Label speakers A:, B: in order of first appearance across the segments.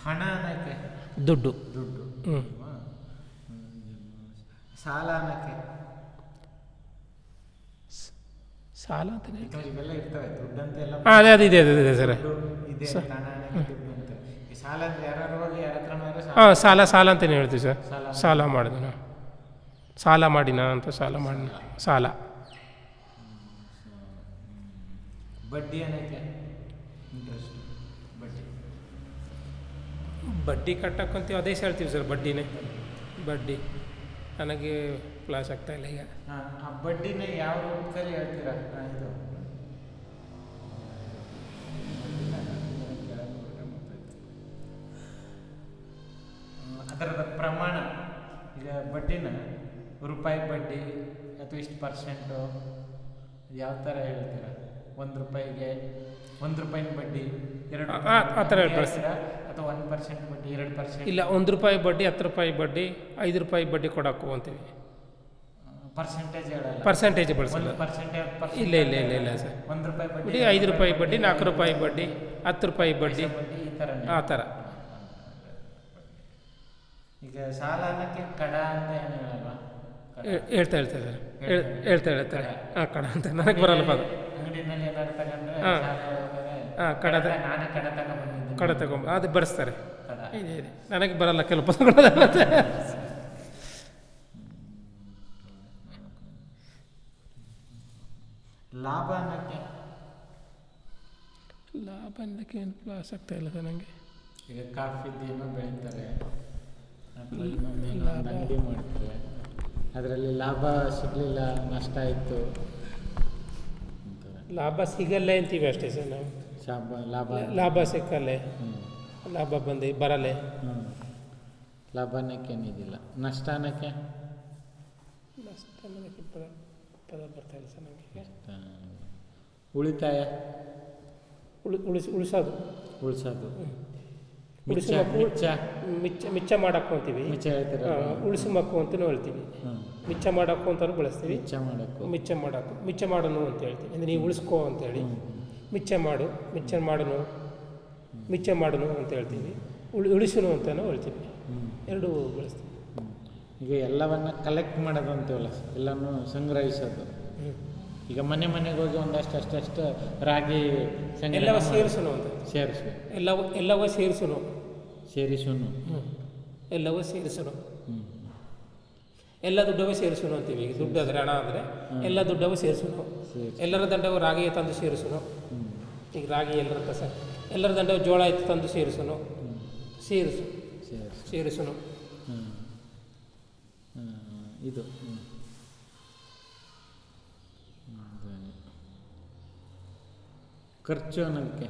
A: ಹಣ ಅನ್ನಕ್ಕೆ
B: ದುಡ್ಡು
A: ದುಡ್ಡು
B: ಹ್ಞೂ
A: ಅಲ್ವಾ? ಹ್ಮ್. ಸಾಲ ಅನ್ನಕ್ಕೆ
B: ಸಾಲ ಅಂತಾನೆ
A: ಯಾಕಂದ್ರೆ ಇವೆಲ್ಲ ಇರ್ತವೆ ದುಡ್ಡು ಅಂತ ಎಲ್ಲ
B: ಹಾಂ ಅದೇ ಅದು ಇದೆ ಅದೇ ಇದೆ ಸರ್
A: ದುಡ್ಡು ಇದೆ
B: ಸ-
A: ಹಣ ಅನ್ನಕ್ಕೆ ದುಡ್ಡು ಅಂತ ಈ ಸಾಲ ಅಂದ್ರೆ ಯಾರು ಹೋಗಿ ಯಾರ ಹತ್ರ ಸಾಲ
B: ಹಾಂ ಸಾಲ ಸಾಲ ಅಂತಲೇ ಹೇಳ್ತೀವಿ ಸರ್
A: ಸಾಲ
B: ಸಾಲ ಮಾಡಿದ ಸಾಲ ಮಾಡಿನ ಅಂತ ಸಾಲ ಮಾಡಿನ ಸಾಲ
A: ಬಡ್ಡಿ ಅನ್ನಕ್ಕೆ ಇಂಟ್ರೆಸ್ಟ್ ಬಡ್ಡಿ
B: ಬಡ್ಡಿ ಕಟ್ಟಕ್ಕಂತೀವಿ ಅದೇ ಹೇಳ್ತೀವಿ ಸರ್ ಬಡ್ಡಿನೇ ಬಡ್ಡಿ ನನಗೆ ಕ್ಲಾಸ್ ಆಗ್ತಾ ಇಲ್ಲ ಈಗ
A: ಹಾ, ಆ ಬಡ್ಡಿನ ಯಾವ ರೂಪದಲ್ಲಿ ಹೇಳ್ತೀರಾ ಹಾ, ಇದು ಹ್ಮ್, ಅದರದ ಪ್ರಮಾಣ ಈಗ ಬಡ್ಡಿನ ರೂಪಾಯಿ ಬಡ್ಡಿ ಅಥವಾ ಇಷ್ಟು ಪರ್ಸೆಂಟು ಯಾವ ಥರ ಹೇಳ್ತೀರಾ ಒಂದು ರೂಪಾಯಿಗೆ ಒಂದು ರೂಪಾಯಿನ ಬಡ್ಡಿ ಎರಡು
B: ಆ- ಆ- ಆ ಥರ
A: ರೂಪಾಯಿ
B: ಬಳಸ್ತೀರಾ?
A: ಹೇಳ್ತೀರಾ? ಅಥವಾ ಒಂದು ಪರ್ಸೆಂಟ್ ಬಡ್ಡಿ ಎರಡು ಪರ್ಸೆಂಟ್
B: ಇಲ್ಲ ಒಂದು ರೂಪಾಯಿ ಬಡ್ಡಿ ಹತ್ತು ರೂಪಾಯಿ ಬಡ್ಡಿ ಐದು ರೂಪಾಯಿ ಬಡ್ಡಿ ಕೊಡಕ್ಕೂ ಅಂತೀವಿ
A: ಪರ್ಸೆಂಟೇಜ್ ಹೇಳಲ್ಲ
B: ಪರ್ಸೆಂಟೇಜ್ ಬಳಸಲ್ಲ
A: ಒಂದು ಪರ್ಸೆಂಟ್
B: ಇಲ್ಲ ಇಲ್ಲ ಇಲ್ಲ ಇಲ್ಲ ಸರ್
A: ಒಂದು ರೂಪಾಯಿ ಬಡ್ಡಿ
B: ಬಡ್ಡಿ ಐದು ರೂಪಾಯಿ ಬಡ್ಡಿ ನಾಲ್ಕು ರೂಪಾಯಿ ಬಡ್ಡಿ ಹತ್ತು ರೂಪಾಯಿ ಬಡ್ಡಿ
A: ಬಡ್ಡಿ ಈ ಥರ
B: ಆ ಥರ
A: ಈಗ ಸಾಲ ಅನ್ನಕ್ಕೆ ಕಡ ಅಂತ ಏನು ಹೇಳಲ್ವಾ ಕಡ.
B: ಹೇ- ಹೇಳ್ತಾ ಹೇಳ್ತಾರೆ ಸರ್ ಹೇಳ್- ಹೇಳ್ತಾ ಹೇಳ್ತಾರೆ ಹಾಂ ಕಡ ಅಂತ ನನಗೆ ಬರಲ್ಲ ಪದ
A: ಅಂಗಡಿನಲ್ಲಿ ಏನಾದ್ರು ತಗೊಂಡ್ರೆ
B: ಹಾ.
A: ಸಾಲ ಹೋದರೆ
B: ಹಾ, ಕಡ ತ-
A: ನಾನೇ ಕಡ ತಗೊಂಡ್ಬಂದಿದ್ದೀನಿ
B: ಕಡ ತಗೊಂಬ ಅದು ಬರೆಸ್ತಾರೆ
A: ಕಡ
B: ಇದೆ ಇದೆ ನನಗೆ ಬರಲ್ಲ ಕೆಲವು ಪದಗಳು ಮತ್ತೆ
A: ಲಾಭ ಅನ್ನಕ್ಕೆ
B: ಲಾಭ ಅನ್ನೋಕ್ಕೆ ಏನು ಕ್ಲಾಸ್ ಆಗ್ತಾ ಇಲ್ಲ ಸರ್ ನನಗೆ
A: ಈಗ ಕಾಫಿದ್ದೇನೋ ಬೆಳೀತಾರೆ ಅಥವಾ ಇನ್ನೊಂದೇನೋ ಒಂದು ಅಂಗಡಿ ಮಾಡ್ತಾರೆ ಅದರಲ್ಲಿ ಲಾಭ ಸಿಗಲಿಲ್ಲ ನಷ್ಟ ಆಯಿತು ಅಂತಾರೆ
B: ಲಾಭ ಸಿಗಲ್ಲ ಅಂತೀವಿ ಅಷ್ಟೇ ಸರ್ ನಾವು
A: ಶಾಬ ಲಾಭ
B: ಲಾಭ ಸಿಕ್ಕಲ್ಲೇ
A: ಹ್ಞೂ
B: ಲಾಭ ಬಂದು ಬರಲ್ಲೇ
A: ಹ್ಞೂ ಲಾಭ ಅನ್ನಕ್ಕೇನಿದಿಲ್ಲ ನಷ್ಟ ಅನ್ನಕ್ಕೆ
B: ನಷ್ಟ ಅನ್ನೋದಕ್ಕೆ ಪದ ಪದ ಬರ್ತಾ ಇಲ್ಲ ಸರ್ ನನಗೆ
A: ಆ, ಉಳಿತಾಯ
B: ಉಳಿ ಉಳಿಸಿ ಉಳಿಸೋದು
A: ಉಳಿಸೋದು
B: ಉಳಿಸು
A: ಮಿಚ್ಚ
B: ಮಕ್ಕು-
A: ಮಿಚ್ಚ
B: ಮಿಚ್ಚ ಮಿಚ್ಚ ಮಾಡಕ್ಕೂ ಅಂತೀವಿ
A: ಮಿಚ್ಚ ಹೇಳ್ತೀರ
B: ಆ, ಉಳಿಸು ಮಕ್ಕು ಅಂತಲೂ ಹೇಳ್ತೀವಿ
A: ಹ್ಞೂ
B: ಮಿಚ್ಚ ಮಾಡಕ್ಕೂ ಅಂತಲೂ ಬಳಸ್ತೀವಿ
A: ಮಿಚ್ಚ ಮಾಡೋಕ್ಕೂ
B: ಮಿಚ್ಚ ಮಾಡಕ್ಕೂ ಮಿಚ್ಚ ಮಾಡೋನು ಅಂತ ಹೇಳ್ತೀವಿ ಅಂದರೆ ನೀವು ಉಳಿಸ್ಕೋ ಅಂತೇಳಿ ಮಿಚ್ಚ ಮಾಡು ಮಿಚ್ಚ ಮಾಡೋನು ಮಿಚ್ಚ ಮಾಡೋನು ಅಂತ ಹೇಳ್ತೀವಿ ಉಳಿ ಉಳಿಸುನು ಅಂತಲೂ ಹೇಳ್ತೀವಿ
A: ಹ್ಞೂ
B: ಎರಡೂ ಬಳಸ್ತೀವಿ
A: ಹ್ಮ್. ಈಗ ಎಲ್ಲವನ್ನ ಕಲೆಕ್ಟ್ ಮಾಡೋದು ಅಂತೀವಲ್ಲ ಎಲ್ಲನೂ ಸಂಗ್ರಹಿಸೋದು
B: ಹ್ಞೂ
A: ಈಗ ಮನೆ ಮನೆಗೆ ಹೋಗಿ ಒಂದಷ್ಟು ಅಷ್ಟಷ್ಟು ರಾಗಿ ಸಂಗ್ರಹ
B: ಎಲ್ಲವೂ
A: ಮಾಡಿ-
B: ಸೇರಿಸುನು ಅಂತ
A: ಸೇರಿಸು
B: ಎಲ್ಲವೂ ಎಲ್ಲವೂ ಸೇರಿಸುನು
A: ಸೇರಿಸುನು
B: ಹ್ಞೂ ಎಲ್ಲವೂ ಸೇರಿಸುನು
A: ಹ್ಞೂ
B: ಎಲ್ಲ ದುಡ್ಡವೂ ಸೇರಿಸುನು ಅಂತೀವಿ ಈಗ ದುಡ್ಡು ಆದರೆ ಹಣ ಅಂದರೆ ಎಲ್ಲ ದುಡ್ಡವೂ ಸೇರಿಸುನು
A: ಸೇರಿಸು
B: ಎಲ್ಲರ ದಂಡವು ರಾಗಿ ತಂದು ಸೇರಿಸುನು
A: ಹ್ಞೂ
B: ಈಗ ರಾಗಿ ಎಲ್ಲರ ಹತ್ರ ಸರ್ ಎಲ್ಲರ ದಂಡವು ಜೋಳ ಇತ್ತು ತಂದು ಸೇರಿಸುನು
A: ಹ್ಞೂ
B: ಸೇರಿಸು
A: ಸೇರಿಸು
B: ಸೇರಿಸುನು
A: ಹ್ಞೂ ಹ್ಞೂ ಇದು ಹ್ಞೂ ಖರ್ಚು ಅನ್ನೋದಕ್ಕೆ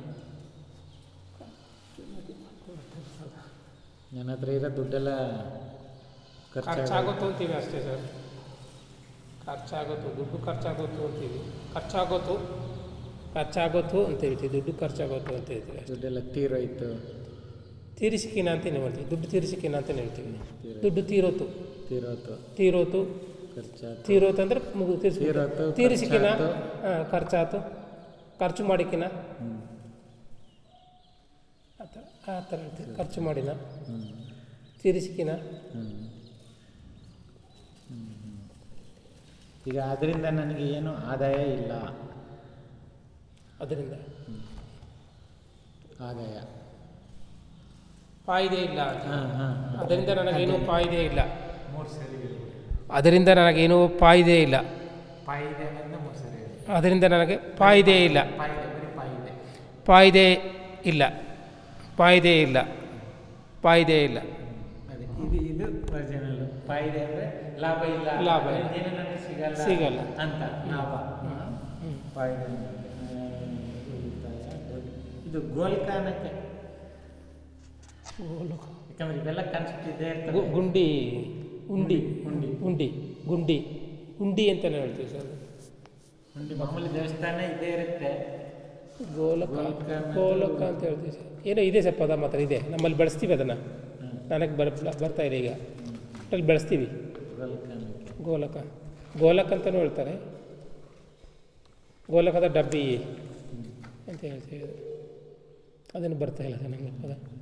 A: ನನ್ನ ಹತ್ರ ಇರೋ ದುಡ್ಡೆಲ್ಲ ಖರ್ಚಾಗ
B: ಖರ್ಚಾಗೋತು ಅಂತೀವಿ ಅಷ್ಟೇ ಸರ್ ಖರ್ಚಾಗೋತು ದುಡ್ಡು ಖರ್ಚಾಗೋತು ಅಂತೀವಿ ಖರ್ಚಾಗೋತು ಖರ್ಚಾಗೋತು ಅಂತ ಹೇಳ್ತೀವಿ ದುಡ್ಡು ಖರ್ಚಾಗೋತು ಅಂತ ಹೇಳ್ತೀವಿ ಅಷ್ಟೇ
A: ದುಡ್ಡೆಲ್ಲ ತೀರೋಯ್ತು
B: ತೀರಿಸಿಕಿನ ಅಂತಲೇ ಹೇಳ್ತೀವಿ ದುಡ್ಡು ತೀರಿಸಿಕಿನ ಅಂತಲೇ ಹೇಳ್ತೀವಿ
A: ತೀರೋಯ್ತು
B: ದುಡ್ಡು ತೀರೋತು
A: ತೀರೋತು
B: ತೀರೋತು
A: ಖರ್ಚಾತು
B: ತೀರೋತು ಅಂದರೆ ಮುಗಿದು ತೀರಿಸಿ
A: ತೀರೋತು
B: ತೀರಿಸಿಕಿನ
A: ಖರ್ಚಾತು.
B: ಹಾಂ ಖರ್ಚಾತು ಖರ್ಚು ಮಾಡಿಕಿನ
A: ಹ್ಞೂ
B: ಆ ಥರ ಆ ಥರ ಹೇಳ್ತೀವಿ ಖರ್ಚು ಮಾಡಿನ
A: ಹ್ಞೂ
B: ತೀರಿಸಿಕಿನ
A: ಹ್ಞೂ ಈಗ ಅದರಿಂದ ನನಗೆ ಏನು ಆದಾಯ ಇಲ್ಲ
B: ಅದರಿಂದ
A: ಆದಾಯ
B: ಫಾಯಿದೆ ಇಲ್ಲ
A: ಹಾಂ ಹಾಂ
B: ಅದರಿಂದ ನನಗೇನು ಫಾಯಿದೆ ಇಲ್ಲ
A: ಮೂರು ಸರಿ
B: ಅದರಿಂದ ನನಗೇನು ಫಾಯಿದೆ ಇಲ್ಲ
A: ಪಾಯಿದೆ ಅನ್ನೋದನ್ನ ಮೂರು ಸರಿ ಹೇಳಿ
B: ಅದರಿಂದ ನನಗೆ ಫಾಯಿದೆ ಇಲ್ಲ
A: ಪಾಯಿದೆ ಬರೀ ಪಾಯಿದೆ
B: ಫಾಯಿದೆ ಇಲ್ಲ ಫಾಯಿದೆ ಇಲ್ಲ ಫಾಯಿದೆ ಇಲ್ಲ
A: ಅದೇ ಇದು ಇದು ಒರಿಜಿನಲ್ ಪಾಯಿದೆ ಅಂದರೆ ಲಾಭ ಇಲ್ಲ
B: ಲಾಭ ಇಲ್ಲ.
A: ಏನು ನನಗೆ ಸಿಗಲ್ಲ
B: ಸಿಗಲ್ಲ.
A: ಅಂತ ಲಾಭ
B: ಹ್ಮ್.
A: ಪಾಯಿದೆ ಇದು ಗೋಲ್ಕಾನಕ್ಕೆ ಯಾಕಂದ್ರೆ ಇವೆಲ್ಲ ಕಾನ್ಸೆಪ್ಟ್ ಇದ್ದೇ ಇರ್ತವೆ
B: ಗು- ಗುಂಡಿ ಉಂಡಿ
A: ಉಂಡಿ.
B: ಉಂಡಿ ಗುಂಡಿ ಉಂಡಿ ಅಂತಲೇ ಹೇಳ್ತೀವಿ ಸರ್
A: ಉಂಡಿ ಮಾಮೂಲಿ ದೇವಸ್ಥಾನ ಇದ್ದೇ ಇರುತ್ತೆ
B: ಗೋಲಕ
A: ಗೋಲಕ ಮತ್ತು-
B: ಗೋಲಕ ಅಂತ ಹೇಳ್ತೀವಿ ಸರ್ ಏನೋ ಇದೆ ಸರ್ ಪದ ಮಾತ್ರ ಇದೆ ನಮ್ಮಲ್ಲಿ ಬೆಳೆಸ್ತೀವಿ ಅದನ್ನು
A: ಹ್ಮ್.
B: ನನಗೆ ಬರ್ ಬರ್ತಾ ಇದೆ ಈಗ ಅಲ್ಲಿ ಬೆಳೆಸ್ತೀವಿ
A: ಗೋಲ್ಕಾನಕ್ಕೆ
B: ಗೋಲಕ ಗೋಲಕ ಅಂತಲೂ ಹೇಳ್ತಾರೆ ಗೋಲಕದ ಡಬ್ಬಿ ಅಂತ ಹೇಳ್ತೀವಿ ಅದನ್ನು ಬರ್ತಾ ಇಲ್ಲ ಸರ್ ನನಗೆ ಪದ